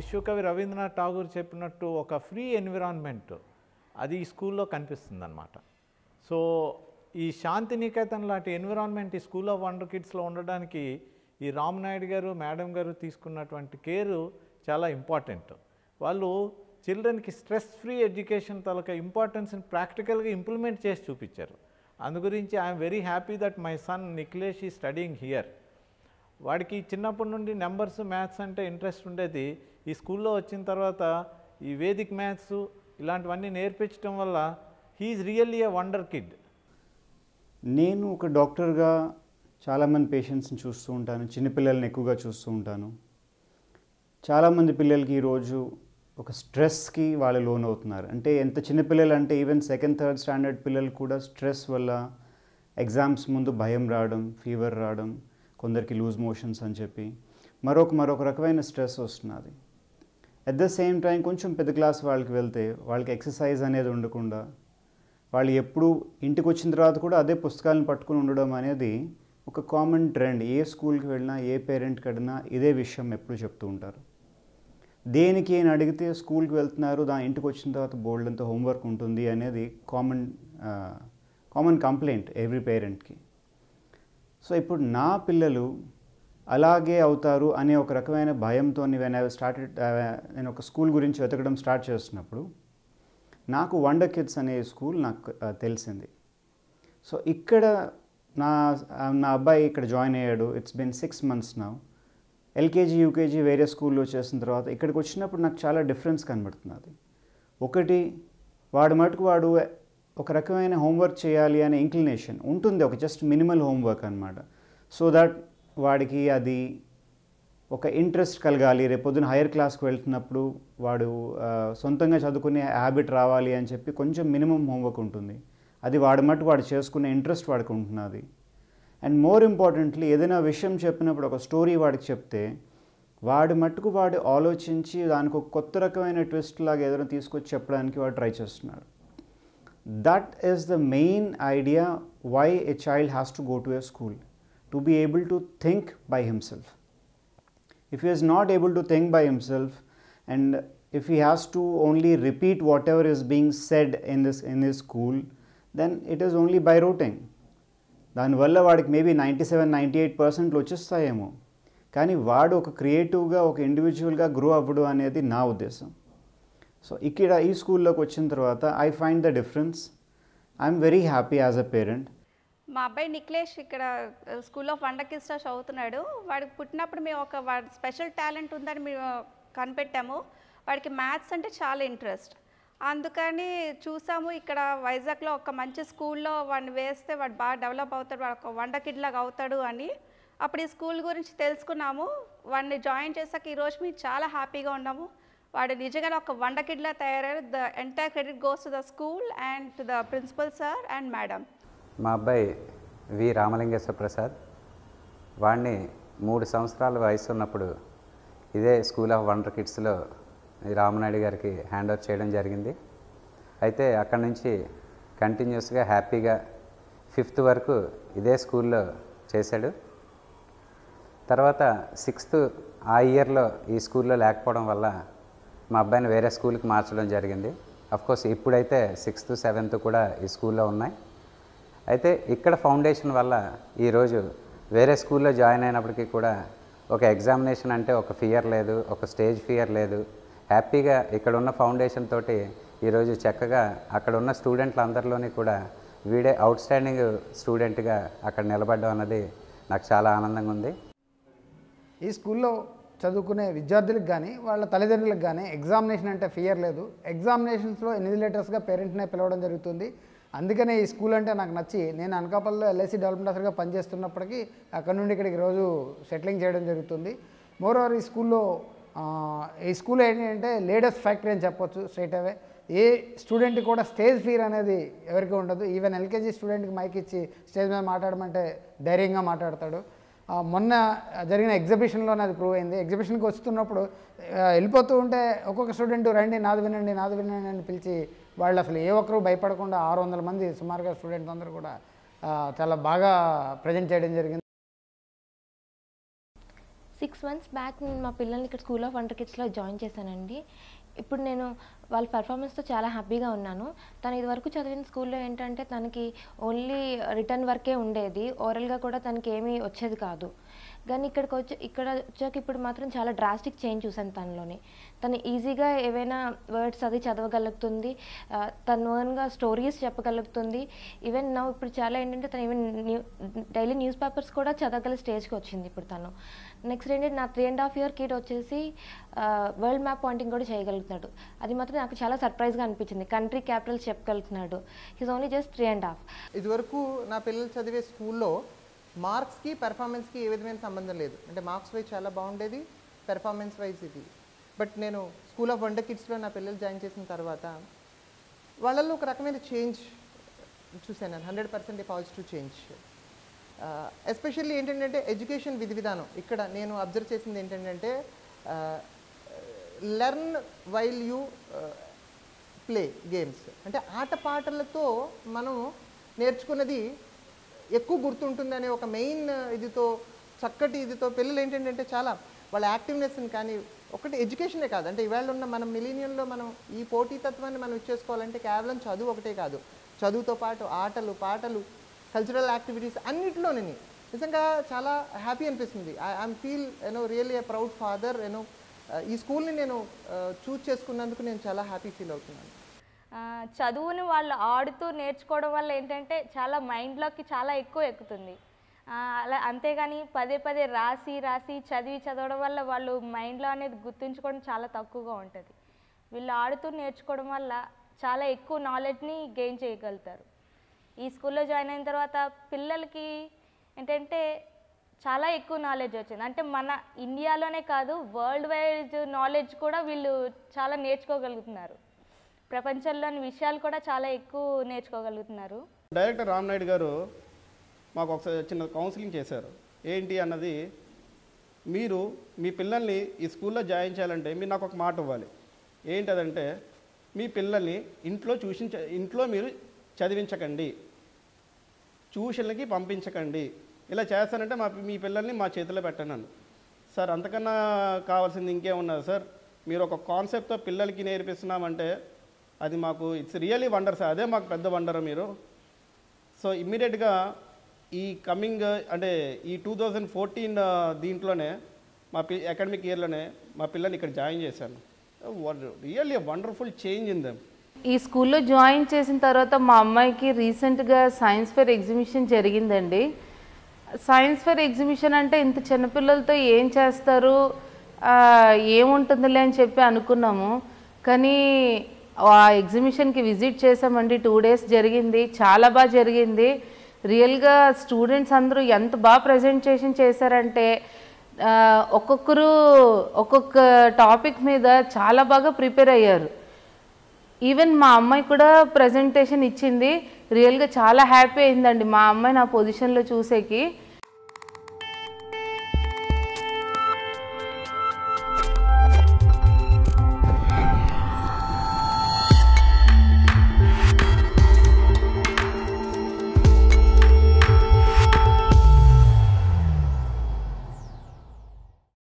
విశ్వకవి రవీంద్రనాథ్ ఠాగూర్ చెప్పినట్టు ఒక free environment అది ఈ స్కూల్లో కనిపిస్తుంది అనమాట సో ఈ శాంతినికేతన్ లాంటి ఎన్విరాన్మెంట్ ఈ స్కూల్ ఆఫ్ వండర్ కిడ్స్లో ఉండడానికి ఈ రామనాయుడు గారు మేడం గారు తీసుకున్నటువంటి కేరు చాలా ఇంపార్టెంట్ వాళ్ళు చిల్డ్రన్కి స్ట్రెస్ ఫ్రీ ఎడ్యుకేషన్ తాలూకా ఇంపార్టెన్స్ని ప్రాక్టికల్గా ఇంప్లిమెంట్ చేసి చూపించారు అందు గురించి I am very happy that my son Nikhilesh is studying here వాడికి చిన్నప్పటి నుండి నెంబర్స్ మ్యాథ్స్ అంటే ఇంట్రెస్ట్ ఉండేది ఈ స్కూల్లో వచ్చిన తర్వాత ఈ వేదిక్ మ్యాథ్స్ ఇలాంటివన్నీ నేర్పించడం వల్ల he is really a wonder kid నేను ఒక డాక్టర్గా చాలామంది పేషెంట్స్ని చూస్తూ ఉంటాను చిన్నపిల్లల్ని ఎక్కువగా చూస్తూ ఉంటాను చాలామంది పిల్లలకి ఈరోజు ఒక స్ట్రెస్కి వాళ్ళు లోన్ అవుతున్నారు అంటే ఎంత చిన్నపిల్లలు అంటే ఈవెన్ సెకండ్ థర్డ్ స్టాండర్డ్ పిల్లలు కూడా స్ట్రెస్ వల్ల ఎగ్జామ్స్ ముందు భయం రావడం ఫీవర్ రావడం కొందరికి లూజ్ మోషన్స్ అని చెప్పి మరొక మరొక రకమైన స్ట్రెస్ వస్తున్నది అట్ ద సేమ్ టైం కొంచెం పెద్ద క్లాస్ వాళ్ళకి వెళ్తే వాళ్ళకి ఎక్సర్సైజ్ అనేది ఉండకుండా వాళ్ళు ఎప్పుడు ఇంటికి వచ్చిన తర్వాత కూడా అదే పుస్తకాలను పట్టుకుని ఉండడం అనేది ఒక కామన్ ట్రెండ్ ఏ స్కూల్కి వెళ్ళినా ఏ పేరెంట్కి అడిగినా ఇదే విషయం ఎప్పుడు చెప్తూ ఉంటారు దేనికి అని అడిగితే స్కూల్కి వెళ్తున్నారు దాని ఇంటికి వచ్చిన తర్వాత బోల్డ్ అంత హోంవర్క్ ఉంటుంది అనేది కామన్ కామన్ కంప్లైంట్ ఎవ్రీ పేరెంట్కి సో ఇప్పుడు నా పిల్లలు అలాగే అవుతారు అనే ఒక రకమైన భయంతో వెన్ ఐ స్టార్టెడ్ నేను ఒక స్కూల్ గురించి వెతకడం స్టార్ట్ చేస్తున్నప్పుడు నాకు వండర్ కిడ్స్ అనే స్కూల్ నాకు ఆ, తెలిసింది సో ఇక్కడ నా ఆ, నా అబ్బాయి ఇక్కడ జాయిన్ అయ్యాడు ఇట్స్ బిన్ సిక్స్ మంత్స్ నా ఎల్కేజీ యూకేజీ వేరే స్కూల్లో చేసిన తర్వాత ఇక్కడికి వచ్చినప్పుడు నాకు చాలా డిఫరెన్స్ కనబడుతున్నది ఒకటి వాడు మటుకు వాడు ఒక రకమైన హోంవర్క్ చేయాలి అనే ఇంక్లినేషన్ ఉంటుంది ఒక జస్ట్ మినిమల్ హోంవర్క్ అనమాట సో దట్ వాడికి అది ఒక ఇంట్రెస్ట్ కలగాలి రేపొద్దున హైయర్ క్లాస్కి వెళ్తున్నప్పుడు వాడు ఆ, సొంతంగా చదువుకునే హ్యాబిట్ రావాలి అని చెప్పి కొంచెం మినిమం హోంవర్క్ ఉంటుంది అది వాడి మట్టు వాడు చేసుకునే ఇంట్రెస్ట్ వాడికి ఉంటున్నది అండ్ మోర్ ఇంపార్టెంట్లీ ఏదైనా విషయం చెప్పినప్పుడు ఒక స్టోరీ వాడికి చెప్తే వాడి మట్టుకు వాడు ఆలోచించి దానికి ఒక కొత్త రకమైన ట్విస్ట్ లాగా ఏదైనా తీసుకొచ్చి చెప్పడానికి వాడు ట్రై చేస్తున్నాడు that is the main idea why a child has to go to a school to be able to think by himself if he is not able to think by himself and if he has to only repeat whatever is being said in this in his school then it is only by roting దానివల్ల వాడికి maybe ninety seven ninety eight పర్సెంట్లు వచ్చేస్తాయేమో కానీ వాడు ఒక క్రియేటివ్గా ఒక ఇండివిజువల్గా గ్రో అవ్వడు అనేది నా ఉద్దేశం సో ఇక్కడ ఈ స్కూల్లోకి వచ్చిన తర్వాత I find the difference I am very happy as a parent మా అబ్బాయి నిఖిలేష్ ఇక్కడ స్కూల్ ఆఫ్ వండర్ కిడ్స్లో చదువుతున్నాడు వాడికి పుట్టినప్పుడు మేము ఒక వాడి స్పెషల్ టాలెంట్ ఉందని మేము కనిపెట్టాము వాడికి మ్యాథ్స్ అంటే చాలా ఇంట్రెస్ట్ అందుకని చూసాము ఇక్కడ వైజాగ్లో ఒక మంచి స్కూల్లో వాడిని వేస్తే వాడు బాగా డెవలప్ అవుతాడు వాడు ఒక వండర్ కిడ్ లాగా అవుతాడు అని అప్పుడు ఈ స్కూల్ గురించి తెలుసుకున్నాము వాడిని జాయిన్ చేశాక ఈరోజు మేము చాలా హ్యాపీగా ఉన్నాము వాడు నిజంగానే ఒక వండర్ కిడ్లా తయారయ్యారు the entire credit goes to the school and to the principal sir and madam మా అబ్బాయి వి రామలింగేశ్వర ప్రసాద్ వాడిని మూడు సంవత్సరాల వయసు ఉన్నప్పుడు ఇదే స్కూల్ ఆఫ్ వండర్ కిడ్స్లో ఈ రామనాయుడు గారికి హ్యాండ్ ఓవర్ చేయడం జరిగింది అయితే అక్కడి నుంచి కంటిన్యూస్గా హ్యాపీగా ఫిఫ్త్ వరకు ఇదే స్కూల్లో చేశాడు తర్వాత సిక్స్త్ ఆ ఇయర్లో ఈ స్కూల్లో లేకపోవడం వల్ల మా అబ్బాయిని వేరే స్కూల్కి మార్చడం జరిగింది కోర్స్ ఇప్పుడైతే సిక్స్త్ సెవెంత్ కూడా ఈ స్కూల్లో ఉన్నాయి అయితే ఇక్కడ ఫౌండేషన్ వల్ల ఈరోజు వేరే స్కూల్లో జాయిన్ అయినప్పటికీ కూడా ఒక ఎగ్జామినేషన్ అంటే ఒక ఫియర్ లేదు ఒక స్టేజ్ ఫియర్ లేదు హ్యాపీగా ఇక్కడ ఉన్న ఫౌండేషన్ తోటి ఈరోజు చక్కగా అక్కడ ఉన్న స్టూడెంట్లందరిలోని కూడా వీడే అవుట్ స్టాండింగ్ స్టూడెంట్గా అక్కడ నిలబడడం అన్నది నాకు చాలా ఆనందంగా ఉంది ఈ స్కూల్లో చదువుకునే విద్యార్థులకు కానీ వాళ్ళ తల్లిదండ్రులకు కానీ ఎగ్జామినేషన్ అంటే ఫియర్ లేదు ఎగ్జామినేషన్స్లో ఇన్విజిలేటర్స్గా పేరెంట్నే పిలవడం జరుగుతుంది అందుకనే ఈ స్కూల్ అంటే నాకు నచ్చి నేను అనకాపల్లిలో ఎల్ఐసి డెవలప్మెంట్ ఆఫీసర్గా పనిచేస్తున్నప్పటికీ అక్కడ నుండి ఇక్కడికి రోజు సెటిలింగ్ చేయడం జరుగుతుంది మోరోవర్ ఈ స్కూల్లో ఆ, ఈ స్కూల్ ఏంటి అంటే లేడీస్ ఫ్యాక్టరీ అని చెప్పొచ్చు స్ట్రైట్ అవే ఏ స్టూడెంట్ కూడా స్టేజ్ ఫీర్ అనేది ఎవరికి ఉండదు ఈవెన్ ఎల్కేజీ స్టూడెంట్కి మైక్ ఇచ్చి స్టేజ్ మీద మాట్లాడమంటే ధైర్యంగా మాట్లాడతాడు ఆ, మొన్న జరిగిన ఎగ్జిబిషన్లోనే అది ప్రూవ్ అయింది ఎగ్జిబిషన్కి వస్తున్నప్పుడు ఆ, వెళ్ళిపోతూ ఉంటే ఒక్కొక్క స్టూడెంట్ రండి నాది వినండి నాది వినండి అని పిలిచి వాళ్ళు అసలు ఏ ఒక్కరు భయపడకుండా ఆరు వందల మంది సుమారుగా స్టూడెంట్స్ అందరూ కూడా ఆ, చాలా బాగా ప్రజెంట్ చేయడం జరిగింది సిక్స్ మంత్స్ బ్యాక్ నేను మా పిల్లల్ని ఇక్కడ స్కూల్ ఆఫ్ వండర్ కిడ్స్లో జాయిన్ చేశానండి ఇప్పుడు నేను వాళ్ళ పర్ఫార్మెన్స్తో చాలా హ్యాపీగా ఉన్నాను తను ఇదివరకు చదివిన స్కూల్లో ఏంటంటే తనకి ఓన్లీ రిటర్న్ వర్కే ఉండేది ఓరల్గా కూడా తనకి ఏమీ వచ్చేది కాదు కానీ ఇక్కడికి వచ్చి ఇక్కడ వచ్చాక ఇప్పుడు మాత్రం చాలా డ్రాస్టిక్ చేంజ్ చూసాను తనలోని తను ఈజీగా ఏవైనా వర్డ్స్ అది చదవగలుగుతుంది ఆ, తను ఓన్గా స్టోరీస్ చెప్పగలుగుతుంది ఈవెన్ నా ఇప్పుడు చాలా ఏంటంటే తను even new daily newspapers కూడా చదవగల స్టేజ్కి వచ్చింది ఇప్పుడు తను నెక్స్ట్ ఏంటంటే నా three and half year kid వచ్చేసి వరల్డ్ మ్యాప్ పాయింటింగ్ కూడా చేయగలుగుతున్నాడు అది మాత్రం నాకు చాలా సర్ప్రైజ్గా అనిపించింది కంట్రీ క్యాపిటల్స్ చెప్పగలుగుతున్నాడు he's only just three and half ఇదివరకు నా పిల్లలు చదివే స్కూల్లో మార్క్స్కి పెర్ఫార్మెన్స్కి ఏ విధమైన సంబంధం లేదు అంటే మార్క్స్ వైజ్ చాలా బాగుండేది పెర్ఫార్మెన్స్ వైజ్ ఇది బట్ నేను స్కూల్ ఆఫ్ వండర్ కిడ్స్లో నా పిల్లలు జాయిన్ చేసిన తర్వాత వాళ్ళల్లో ఒక రకమైన చేంజ్ చూశాను నేను hundred percent positive change especially ఏంటంటే ఎడ్యుకేషన్ విధి విధానం ఇక్కడ నేను అబ్జర్వ్ చేసింది ఏంటంటే learn while you play games అంటే ఆటపాటలతో మనం నేర్చుకున్నది ఎక్కువ గుర్తుంటుందనే ఒక మెయిన్ ఇదితో చక్కటి ఇదితో పిల్లలు ఏంటంటే చాలా వాళ్ళ యాక్టివ్నెస్ని కానీ ఒకటి ఎడ్యుకేషనే కాదు అంటే ఇవాళ ఉన్న మనం మిలీనియంలో మనం ఈ పోటీతత్వాన్ని మనం ఇచ్చేసుకోవాలంటే కేవలం చదువు ఒకటే కాదు చదువుతో పాటు ఆటలు పాటలు కల్చరల్ యాక్టివిటీస్ అన్నిటిలోని నిజంగా చాలా హ్యాపీ అనిపిస్తుంది I I'm feel you know really a proud father you know ఈ స్కూల్ని నేను చూస్ చేసుకున్నందుకు నేను చాలా హ్యాపీ ఫీల్ అవుతున్నాను ఆ, చదువుని వాళ్ళు ఆడుతూ నేర్చుకోవడం వల్ల ఏంటంటే చాలా మైండ్లోకి చాలా ఎక్కువ ఎక్కుతుంది ఆ, అలా అంతేగాని పదే పదే రాసి రాసి చదివి చదవడం వల్ల వాళ్ళు మైండ్లో అనేది గుర్తుంచుకోవడం చాలా తక్కువగా ఉంటుంది వీళ్ళు ఆడుతూ నేర్చుకోవడం వల్ల చాలా ఎక్కువ నాలెడ్జ్ని గెయిన్ చేయగలుగుతారు ఈ స్కూల్లో జాయిన్ అయిన తర్వాత పిల్లలకి ఏంటంటే చాలా ఎక్కువ నాలెడ్జ్ వచ్చింది అంటే మన ఇండియాలోనే కాదు వరల్డ్ వైడ్ నాలెడ్జ్ కూడా వీళ్ళు చాలా నేర్చుకోగలుగుతున్నారు ప్రపంచంలోని విషయాలు కూడా చాలా ఎక్కువ నేర్చుకోగలుగుతున్నారు డైరెక్టర్ రామ్నాయుడు గారు మాకు ఒకసారి చిన్న కౌన్సిలింగ్ చేశారు ఏంటి అన్నది మీరు మీ పిల్లల్ని ఈ స్కూల్లో జాయిన్ చేయాలంటే మీరు నాకు ఒక మాట ఇవ్వాలి ఏంటదంటే మీ పిల్లల్ని ఇంట్లో ట్యూషన్ చ- ఇంట్లో మీరు చదివించకండి ట్యూషన్లకి పంపించకండి ఇలా చేస్తానంటే మా మీ పిల్లల్ని మా చేతిలో పెట్టను సార్ అంతకన్నా కావాల్సింది ఇంకేమున్నది సార్ మీరు ఒక కాన్సెప్ట్తో పిల్లలకి నేర్పిస్తున్నామంటే అది మాకు ఇట్స్ రియలీ వండర్ సార్ అదే మాకు పెద్ద వండర్ మీరు సో ఇమ్మీడియట్గా ఈ కమింగ్ అంటే ఈ టూ థౌజండ్ ఫోర్టీన్ దీంట్లోనే మా పి అకాడమిక్ ఇయర్లోనే మా పిల్లల్ని ఇక్కడ జాయిన్ చేశాను really wonderful change in them ఈ స్కూల్లో జాయిన్ చేసిన తర్వాత మా అమ్మాయికి రీసెంట్గా సైన్స్ ఫేర్ ఎగ్జిబిషన్ జరిగిందండి సైన్స్ ఫేర్ ఎగ్జిబిషన్ అంటే ఇంత చిన్నపిల్లలతో ఏం చేస్తారు ఆ, ఏముంటుందిలే అని చెప్పి అనుకున్నాము కానీ ఆ ఎగ్జిబిషన్కి విజిట్ చేసామండి టూ డేస్ జరిగింది చాలా బాగా జరిగింది రియల్గా స్టూడెంట్స్ అందరూ ఎంత బాగా ప్రజెంటేషన్ చేశారంటే ఆ, ఒక్కొక్కరు ఒక్కొక్క టాపిక్ మీద చాలా బాగా ప్రిపేర్ అయ్యారు ఈవెన్ మా అమ్మాయి కూడా ప్రజెంటేషన్ ఇచ్చింది రియల్గా చాలా హ్యాపీ అయిందండి మా అమ్మాయి నా పొజిషన్లో చూసేకి